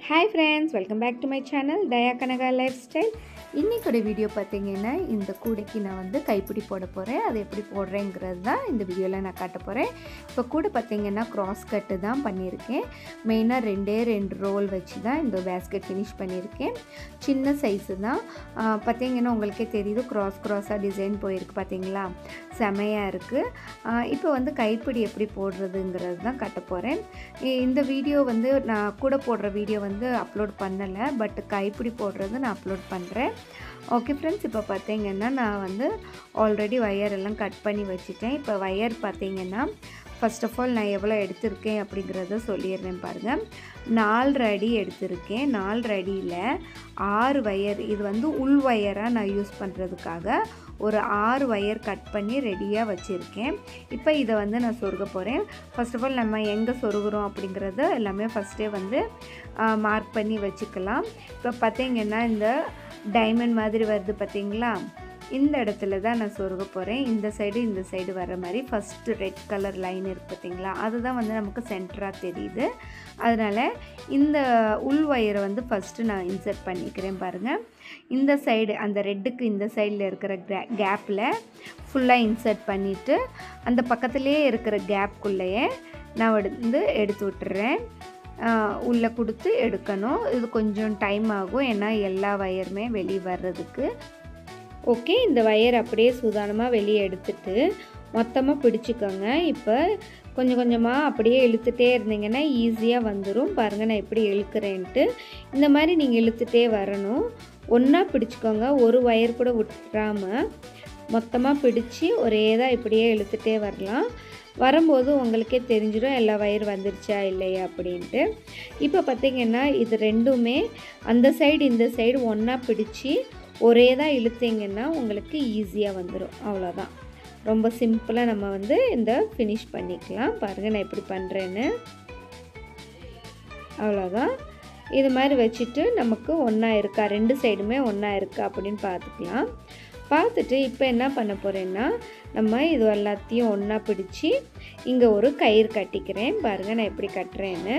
hi friends welcome back to my channel Daya Kanaka lifestyle இன்றைக்கோட video பார்த்தீங்கன்னா இந்த கூடைக்கு நான் வந்து கைப்பிடி போட போகிறேன் அது எப்படி போடுறேங்கிறது தான் இந்த வீடியோவில் நான் காட்ட போகிறேன் இப்போ கூட பார்த்தீங்கன்னா க்ராஸ் கட்டு தான் பண்ணியிருக்கேன் மெயினாக ரெண்டே ரெண்டு ரோல் வச்சு தான் இந்த பேஸ்கெட் ஃபினிஷ் பண்ணியிருக்கேன் சின்ன சைஸு தான் ஆஹ் பார்த்தீங்கன்னா உங்களுக்கே தெரியுது க்ராஸ் க்ராஸாக டிசைன் போயிருக்கு பார்த்தீங்களா செமையாக இருக்குது இப்போ வந்து கைப்பிடி எப்படி போடுறதுங்கிறது தான் காட்ட போகிறேன் இந்த வீடியோ வந்து நான் கூட போடுற வீடியோ வந்து அப்லோட் பண்ணலை பட் கைப்பிடி போடுறது நான் அப்லோட் பண்ணுறேன் ஓகே ஃப்ரெண்ட்ஸ் இப்போ பார்த்தீங்கன்னா நான் வந்து ஆல்ரெடி ஒயர் எல்லாம் கட் பண்ணி வச்சுட்டேன் இப்போ ஒயர் பார்த்தீங்கன்னா ஃபர்ஸ்ட் ஆஃப் ஆல் நான் எவ்வளோ எடுத்திருக்கேன் அப்படிங்கிறத சொல்லிடுறேன் பாருங்கள் நாலரை அடி எடுத்திருக்கேன் நாலரை அடியில் ஆறு ஒயர் இது வந்து உள் ஒயராக நான் யூஸ் பண்ணுறதுக்காக ஒரு ஆறு ஒயர் கட் பண்ணி ரெடியாக வச்சுருக்கேன் இப்போ இதை வந்து நான் சொருக போகிறேன் ஃபர்ஸ்ட் ஆஃப் ஆல் நம்ம எங்கே சொருகிறோம் அப்படிங்கிறத எல்லாமே ஃபஸ்ட்டே வந்து மார்க் பண்ணி வச்சுக்கலாம் இப்போ பார்த்தீங்கன்னா இந்த டைமண்ட் மாதிரி வருது பார்த்தீங்களா இந்த இடத்துல தான் நான் சொருக போகிறேன் இந்த சைடு இந்த சைடு வர மாதிரி ஃபஸ்ட்டு ரெட் கலர் லைன் இருக்குது பார்த்தீங்களா அதுதான் வந்து நமக்கு சென்டராக தெரியுது அதனால் இந்த உள் ஒயரை வந்து ஃபஸ்ட்டு நான் இன்சர்ட் பண்ணிக்கிறேன் பாருங்கள் இந்த சைடு அந்த ரெட்டுக்கு இந்த சைடில் இருக்கிற கே கேப்பில் ஃபுல்லாக இன்சர்ட் பண்ணிவிட்டு அந்த பக்கத்துலேயே இருக்கிற கேப்குள்ளேயே நான் வந்து எடுத்து விட்டுறேன் உள்ளே கொடுத்து எடுக்கணும் இது கொஞ்சம் டைம் ஆகும் ஏன்னா எல்லா வயருமே வெளியே வர்றதுக்கு ஓகே இந்த வயர் அப்படியே சூதானமாக வெளியே எடுத்துட்டு மொத்தமாக பிடிச்சிக்கோங்க இப்போ கொஞ்சம் கொஞ்சமாக அப்படியே இழுத்துட்டே இருந்தீங்கன்னா ஈஸியாக வந்துடும் பாருங்கள் நான் எப்படி இழுக்கிறேன்ட்டு இந்த மாதிரி நீங்கள் இழுத்துட்டே வரணும் ஒன்றா பிடிச்சிக்கோங்க ஒரு ஒயர் கூட விட்டுறாமல் மொத்தமாக பிடிச்சி ஒரே தான் இப்படியே இழுத்துட்டே வரலாம் வரும்போது உங்களுக்கே தெரிஞ்சிடும் எல்லா வயர் வந்துருச்சா இல்லையா அப்படின்ட்டு இப்போ பார்த்திங்கன்னா இது ரெண்டுமே அந்த சைடு இந்த சைடு ஒன்றா பிடிச்சி ஒரே தான் இழுத்தீங்கன்னா உங்களுக்கு ஈஸியாக வந்துடும் அவ்வளோதான் ரொம்ப சிம்பிளாக நம்ம வந்து இந்த ஃபினிஷ் பண்ணிக்கலாம் பாருங்கள் நான் எப்படி பண்ணுறேன்னு அவ்வளோதான் இது மாதிரி வச்சுட்டு நமக்கு ஒன்றா இருக்கா ரெண்டு சைடுமே ஒன்றா இருக்கா அப்படின்னு பார்த்துக்கலாம் பார்த்துட்டு இப்போ என்ன பண்ண போகிறேன்னா நம்ம இது எல்லாத்தையும் ஒன்றா பிடிச்சி இங்கே ஒரு கயிறு கட்டிக்கிறேன் பாருங்கள் நான் எப்படி கட்டுறேன்னு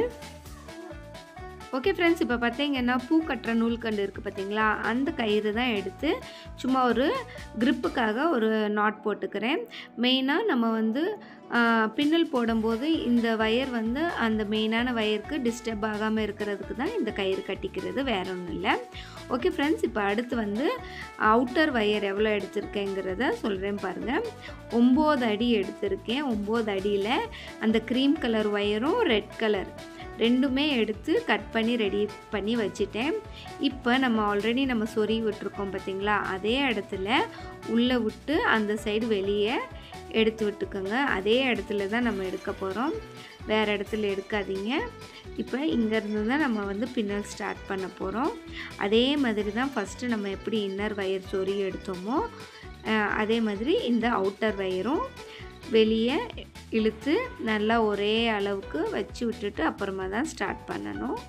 ஓகே ஃப்ரெண்ட்ஸ் இப்போ பார்த்தீங்கன்னா பூ கட்டுற நூல்கண்டு இருக்குது பார்த்தீங்களா அந்த கயிறு தான் எடுத்து சும்மா ஒரு க்ரிப்புக்காக ஒரு நாட் போட்டுக்கிறேன் மெயினாக நம்ம வந்து பின்னல் போடும்போது இந்த வயர் வந்து அந்த மெயினான வயருக்கு டிஸ்டர்ப் ஆகாமல் இருக்கிறதுக்கு தான் இந்த கயிறு கட்டிக்கிறது வேற ஒன்றும் இல்லை ஓகே ஃப்ரெண்ட்ஸ் இப்போ அடுத்து வந்து அவுட்டர் வயர் எவ்வளோ எடுத்திருக்கேங்கிறத சொல்கிறேன் பாருங்கள் ஒம்பது அடி எடுத்திருக்கேன் ஒம்பது அடியில் அந்த க்ரீம் கலர் ஒயரும் ரெட் கலர் ரெண்டுமே எடுத்து கட் பண்ணி ரெடி பண்ணி வச்சுட்டேன் இப்போ நம்ம ஆல்ரெடி நம்ம சொறி விட்டுருக்கோம் பார்த்திங்களா அதே இடத்துல உள்ளே விட்டு அந்த சைடு வெளியே எடுத்து விட்டுக்கோங்க அதே இடத்துல தான் நம்ம எடுக்க போகிறோம் வேறு இடத்துல எடுக்காதீங்க இப்போ இங்கேருந்து தான் நம்ம வந்து பின்னல் ஸ்டார்ட் பண்ண போகிறோம் அதே மாதிரி தான் ஃபஸ்ட்டு நம்ம எப்படி இன்னர் வயர் சொறி எடுத்தோமோ அதே மாதிரி இந்த அவுட்டர் வயரும் வெளியே இழுத்து நல்லா ஒரே அளவுக்கு வச்சு விட்டுட்டு அப்புறமா தான் ஸ்டார்ட் பண்ணணும்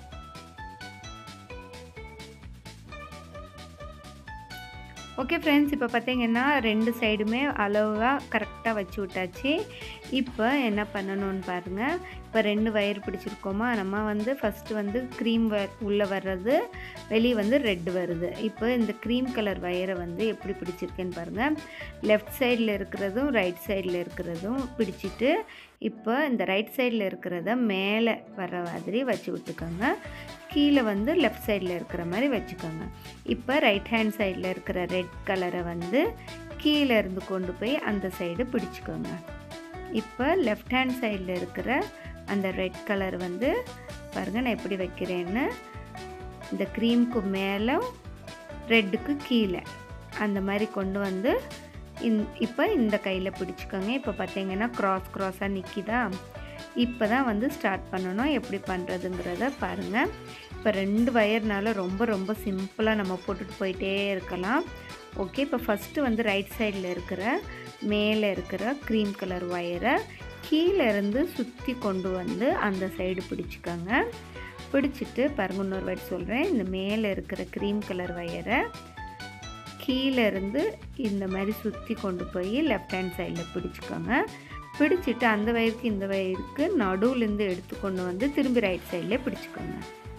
ஓகே ஃப்ரெண்ட்ஸ் இப்போ பார்த்தீங்கன்னா ரெண்டு சைடுமே அளவாக கரெக்டாக வச்சு விட்டாச்சு இப்போ என்ன பண்ணணும்னு பாருங்கள் இப்போ ரெண்டு வயர் பிடிச்சிருக்கோமா நம்ம வந்து ஃபஸ்ட்டு வந்து க்ரீம் வ உள்ளே வர்றது வெளியே வந்து ரெட் வருது இப்போ இந்த க்ரீம் கலர் வயரை வந்து எப்படி பிடிச்சிருக்கேன்னு பாருங்கள் லெஃப்ட் சைடில் இருக்கிறதும் ரைட் சைடில் இருக்கிறதும் பிடிச்சிட்டு இப்போ இந்த ரைட் சைடில் இருக்கிறத மேலே வர்ற மாதிரி வச்சு விட்டுக்கோங்க கீழே வந்து லெஃப்ட் சைடில் இருக்கிற மாதிரி வச்சுக்கோங்க இப்போ ரைட் ஹேண்ட் சைடில் இருக்கிற ரெட் கலரை வந்து கீழே இருந்து கொண்டு போய் அந்த சைடு பிடிச்சிக்கோங்க இப்போ லெஃப்ட் ஹேண்ட் சைடில் இருக்கிற அந்த ரெட் கலர் வந்து பாருங்கள் நான் எப்படி வைக்கிறேன்னு இந்த க்ரீமுக்கு மேலே ரெட்டுக்கு கீழே அந்த மாதிரி கொண்டு வந்து இந் இப்போ இந்த கையில் பிடிச்சிக்கோங்க இப்போ பார்த்தீங்கன்னா க்ராஸ் க்ராஸாக நிற்கிதா இப்போ தான் வந்து ஸ்டார்ட் பண்ணணும் எப்படி பண்ணுறதுங்கிறத பாருங்கள் இப்போ ரெண்டு வயர்னால ரொம்ப ரொம்ப சிம்பிளாக நம்ம போட்டுட்டு போயிட்டே இருக்கலாம் ஓகே இப்போ ஃபஸ்ட்டு வந்து ரைட் சைடில் இருக்கிற மேலே இருக்கிற க்ரீம் கலர் ஒயரை கீழே இருந்து சுற்றி கொண்டு வந்து அந்த சைடு பிடிச்சிக்கோங்க பிடிச்சிட்டு பாருங்க இன்னொரு வாட்டி சொல்கிறேன் இந்த மேலே இருக்கிற க்ரீம் கலர் ஒயரை கீழே இருந்து இந்த மாதிரி சுற்றி கொண்டு போய் லெஃப்ட் ஹேண்ட் சைடில் பிடிச்சிக்கோங்க பிடிச்சிட்டு அந்த வயருக்கு இந்த வயருக்கு நடுவுலேருந்து எடுத்து கொண்டு வந்து திரும்பி ரைட் சைட்லேயே பிடிச்சிக்கோங்க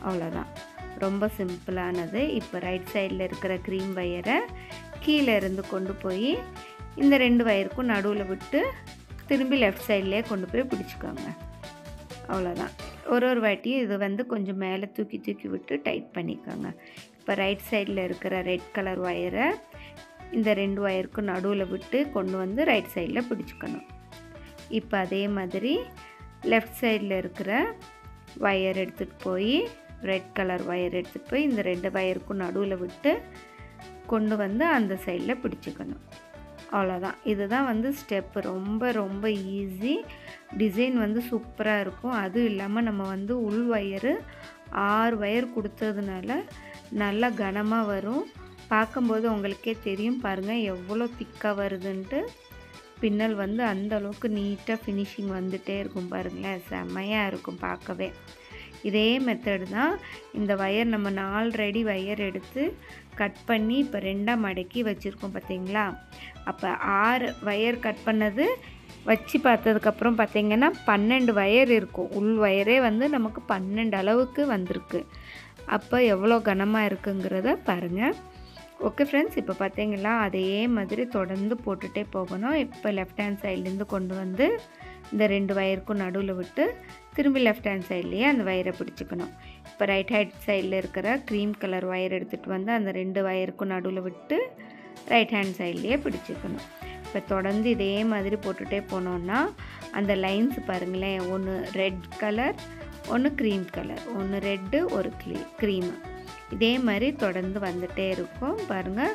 அவ்வளோதான் ரொம்ப சிம்பிளானது இப்போ ரைட் சைடில் இருக்கிற க்ரீம் வயரை கீழே இருந்து கொண்டு போய் இந்த ரெண்டு வயருக்கும் நடுவில் விட்டு திரும்பி லெஃப்ட் சைட்லேயே கொண்டு போய் பிடிச்சிக்கோங்க அவ்வளோதான் ஒரு ஒரு வாட்டியும் இது வந்து கொஞ்சம் மேலே தூக்கி தூக்கி விட்டு டைட் பண்ணிக்கோங்க இப்போ ரைட் சைடில் இருக்கிற ரெட் கலர் ஒயரை இந்த ரெண்டு ஒயருக்கும் நடுவில் விட்டு கொண்டு வந்து ரைட் சைடில் பிடிச்சிக்கணும் இப்போ அதே மாதிரி லெஃப்ட் சைடில் இருக்கிற ஒயர் எடுத்துகிட்டு போய் ரெட் கலர் ஒயர் எடுத்துகிட்டு போய் இந்த ரெண்டு ஒயருக்கும் நடுவில் விட்டு கொண்டு வந்து அந்த சைடில் பிடிச்சிக்கணும் அவ்வளோதான் இதுதான் வந்து ஸ்டெப்பு ரொம்ப ரொம்ப ஈஸி டிசைன் வந்து சூப்பராக இருக்கும் அதுவும் இல்லாமல் நம்ம வந்து உள் ஒயரு ஆறு ஒயர் கொடுத்ததுனால நல்லா கனமாக வரும் பார்க்கும்போது உங்களுக்கே தெரியும் பாருங்கள் எவ்வளோ திக்காக வருதுன்ட்டு பின்னல் வந்து அந்த அளவுக்கு நீட்டாக ஃபினிஷிங் வந்துகிட்டே இருக்கும் பாருங்களேன் செம்மையாக இருக்கும் பார்க்கவே இதே மெத்தடு தான் இந்த ஒயர் நம்ம நாலு ரெடி ஒயர் எடுத்து கட் பண்ணி இப்போ ரெண்டாக மடக்கி வச்சுருக்கோம் பார்த்தீங்களா அப்போ ஆறு ஒயர் கட் பண்ணது வச்சு பார்த்ததுக்கப்புறம் பார்த்தீங்கன்னா பன்னெண்டு ஒயர் இருக்கும் உள் ஒயரே வந்து நமக்கு பன்னெண்டு அளவுக்கு வந்திருக்கு அப்போ எவ்வளோ கனமாக இருக்குங்கிறத பாருங்கள் ஓகே ஃப்ரெண்ட்ஸ் இப்போ பார்த்தீங்களா அதே மாதிரி தொடர்ந்து போட்டுகிட்டே போகணும் இப்போ லெஃப்ட் ஹேண்ட் சைட்லேருந்து கொண்டு வந்து இந்த ரெண்டு வயருக்கும் நடுவில் விட்டு திரும்பி லெஃப்ட் ஹேண்ட் சைட்லேயே அந்த வயரை பிடிச்சிக்கணும் இப்போ ரைட் ஹேண்ட் சைடில் இருக்கிற க்ரீம் கலர் ஒயர் எடுத்துகிட்டு வந்து அந்த ரெண்டு வயருக்கும் நடுவில் விட்டு ரைட் ஹேண்ட் சைட்லேயே பிடிச்சிக்கணும் இப்போ தொடர்ந்து இதே மாதிரி போட்டுகிட்டே போனோன்னா அந்த லைன்ஸ் பாருங்களேன் ஒன்று ரெட் கலர் ஒன்று க்ரீம் கலர் ஒன்று ரெட்டு ஒரு க்ளீ க்ரீமு இதே மாதிரி தொடர்ந்து வந்துகிட்டே இருக்கும் பாருங்கள்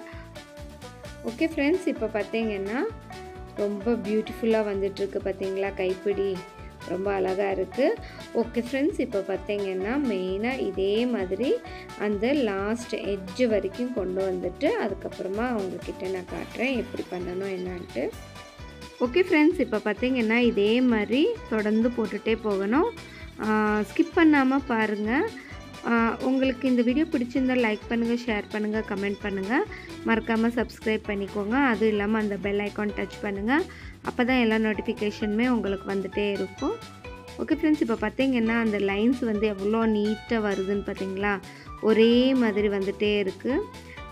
ஓகே ஃப்ரெண்ட்ஸ் இப்போ பார்த்தீங்கன்னா ரொம்ப பியூட்டிஃபுல்லாக வந்துட்டுருக்கு பார்த்தீங்களா கைப்பிடி ரொம்ப அழகாக இருக்குது ஓகே ஃப்ரெண்ட்ஸ் இப்போ பார்த்தீங்கன்னா மெயினாக இதே மாதிரி அந்த லாஸ்ட் எட்ஜு வரைக்கும் கொண்டு வந்துட்டு அதுக்கப்புறமா அவங்கக்கிட்ட நான் காட்டுறேன் எப்படி பண்ணணும் என்னான்ட்டு ஓகே ஃப்ரெண்ட்ஸ் இப்போ பார்த்தீங்கன்னா இதே மாதிரி தொடர்ந்து போட்டுகிட்டே போகணும் ஸ்கிப் பண்ணாமல் பாருங்கள் உங்களுக்கு இந்த வீடியோ பிடிச்சிருந்தால் லைக் பண்ணுங்கள் ஷேர் பண்ணுங்கள் கமெண்ட் பண்ணுங்கள் மறக்காமல் சப்ஸ்கிரைப் பண்ணிக்கோங்க அதுவும் இல்லாமல் அந்த பெல் ஐக்கான் டச் பண்ணுங்கள் அப்போ தான் எல்லா நோட்டிஃபிகேஷனுமே உங்களுக்கு வந்துகிட்டே இருக்கும் ஓகே ஃப்ரெண்ட்ஸ் இப்போ பார்த்தீங்கன்னா அந்த லைன்ஸ் வந்து எவ்வளோ நீட்டாக வருதுன்னு பார்த்தீங்களா ஒரே மாதிரி வந்துகிட்டே இருக்குது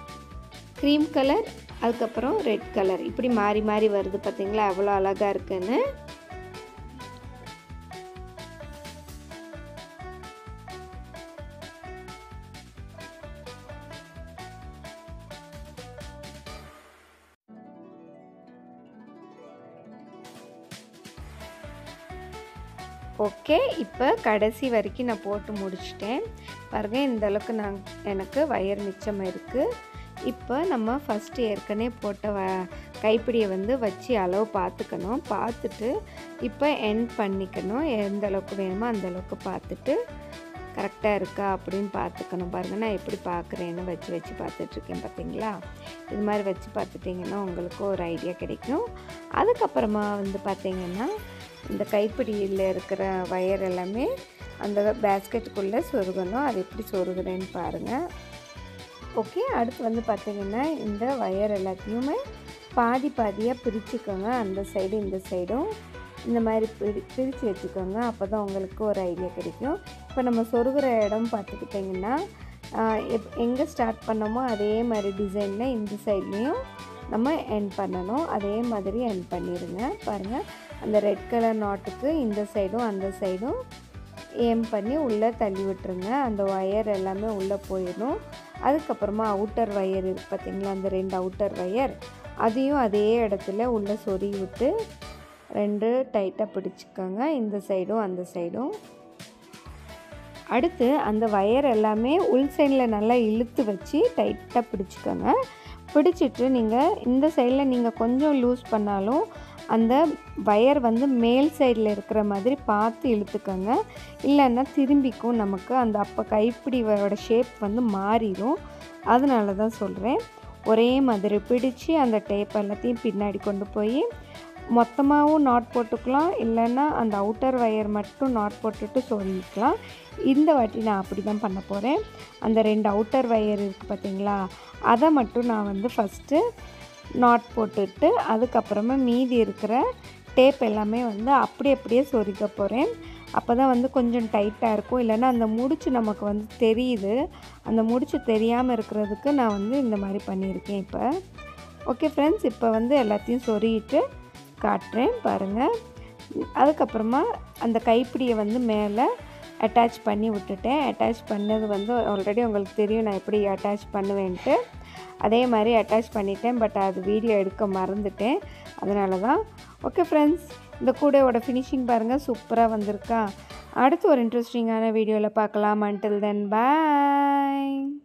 க்ரீம் கலர் அதுக்கப்புறம் ரெட் கலர் இப்படி மாறி மாறி வருது பார்த்தீங்களா எவ்வளோ அழகாக இருக்குன்னு ஓகே இப்போ கடைசி வரைக்கும் நான் போட்டு முடிச்சிட்டேன் பாருங்கள் இந்த அளவுக்கு நான் எனக்கு வயர் மிச்சம் இருக்குது இப்போ நம்ம ஃபஸ்ட்டு ஏற்கனவே போட்ட வ கைப்பிடியை வந்து வச்சு அளவு பார்த்துக்கணும் பார்த்துட்டு இப்போ எண்ட் பண்ணிக்கணும் எந்த அளவுக்கு வேணுமோ அந்த அளவுக்கு பார்த்துட்டு கரெக்டாக இருக்கா அப்படின்னு பார்த்துக்கணும் பாருங்கள் நான் எப்படி பார்க்குறேன்னு வச்சு வச்சு பார்த்துட்ருக்கேன் பார்த்தீங்களா இது மாதிரி வச்சு பார்த்துட்டிங்கன்னா உங்களுக்கு ஒரு ஐடியா கிடைக்கும் அதுக்கப்புறமா வந்து பார்த்திங்கன்னா இந்த கைப்பிடியில் இருக்கிற வயர் எல்லாமே அந்த பேஸ்கெட்டுக்குள்ளே சொருகணும் அது எப்படி சொருகுறேன்னு பாருங்கள் ஓகே அடுத்து வந்து பார்த்திங்கன்னா இந்த வயர் எல்லாத்தையுமே பாதி பாதியாக பிரிச்சுக்கோங்க அந்த சைடு இந்த சைடும் இந்த மாதிரி பிரி பிரித்து வச்சுக்கோங்க அப்போ தான் உங்களுக்கு ஒரு ஐடியா கிடைக்கும் இப்போ நம்ம சொருகிற இடம் பார்த்துக்கிட்டிங்கன்னா எப் எங்கே ஸ்டார்ட் பண்ணோமோ அதே மாதிரி டிசைனில் இந்த சைட்லேயும் நம்ம என் பண்ணணும் அதே மாதிரி என் பண்ணிடுங்க பாருங்கள் அந்த ரெட் கலர் நாட்டுக்கு இந்த சைடும் அந்த சைடும் ஏம் பண்ணி உள்ளே தள்ளி விட்டுருங்க அந்த ஒயர் எல்லாமே உள்ளே போயிடும் அதுக்கப்புறமா அவுட்டர் ஒயர் இருக்குது பார்த்திங்களா அந்த ரெண்டு அவுட்டர் ஒயர் அதையும் அதே இடத்துல உள்ளே சொறி விட்டு ரெண்டு டைட்டாக பிடிச்சிக்கோங்க இந்த சைடும் அந்த சைடும் அடுத்து அந்த ஒயர் எல்லாமே உள் சைடில் நல்லா இழுத்து வச்சு டைட்டாக பிடிச்சிக்கோங்க பிடிச்சிட்டு நீங்கள் இந்த சைடில் நீங்கள் கொஞ்சம் லூஸ் பண்ணாலும் அந்த வயர் வந்து மேல் சைடில் இருக்கிற மாதிரி பார்த்து இழுத்துக்கோங்க இல்லைன்னா திரும்பிக்கும் நமக்கு அந்த அப்போ கைப்பிடியோட ஷேப் வந்து மாறிடும் அதனால தான் சொல்கிறேன் ஒரே மாதிரி பிடிச்சி அந்த டேப் எல்லாத்தையும் பின்னாடி கொண்டு போய் மொத்தமாகவும் நாட் போட்டுக்கலாம் இல்லைன்னா அந்த அவுட்டர் ஒயர் மட்டும் நாட் போட்டுட்டு சொல்லிக்கலாம் இந்த வாட்டி நான் அப்படி தான் பண்ண போகிறேன் அந்த ரெண்டு அவுட்டர் ஒயர் இருக்குது பார்த்தீங்களா அதை மட்டும் நான் வந்து ஃபஸ்ட்டு நாட் போட்டுட்டு அதுக்கப்புறமா மீதி இருக்கிற டேப் எல்லாமே வந்து அப்படி அப்படியே சொருக்க போகிறேன் அப்போ தான் வந்து கொஞ்சம் டைட்டாக இருக்கும் இல்லைன்னா அந்த முடிச்சு நமக்கு வந்து தெரியுது அந்த முடிச்சு தெரியாமல் இருக்கிறதுக்கு நான் வந்து இந்த மாதிரி பண்ணியிருக்கேன் இப்போ ஓகே ஃப்ரெண்ட்ஸ் இப்போ வந்து எல்லாத்தையும் சொருகிட்டு காட்டுறேன் பாருங்கள் அதுக்கப்புறமா அந்த கைப்பிடியை வந்து மேலே அட்டாச் பண்ணி விட்டுட்டேன் அட்டாச் பண்ணது வந்து ஆல்ரெடி உங்களுக்கு தெரியும் நான் எப்படி அட்டாச் பண்ணுவேன்ட்டு அதே மாதிரி அட்டாச் பண்ணிட்டேன் பட் அது வீடியோ எடுக்க மறந்துட்டேன் அதனால தான் ஓகே ஃப்ரெண்ட்ஸ் இந்த கூடையோட ஃபினிஷிங் பாருங்கள் சூப்பராக வந்திருக்கா அடுத்து ஒரு இன்ட்ரெஸ்டிங்கான வீடியோவில் பார்க்கலாம் அன்டில் தென் பாய்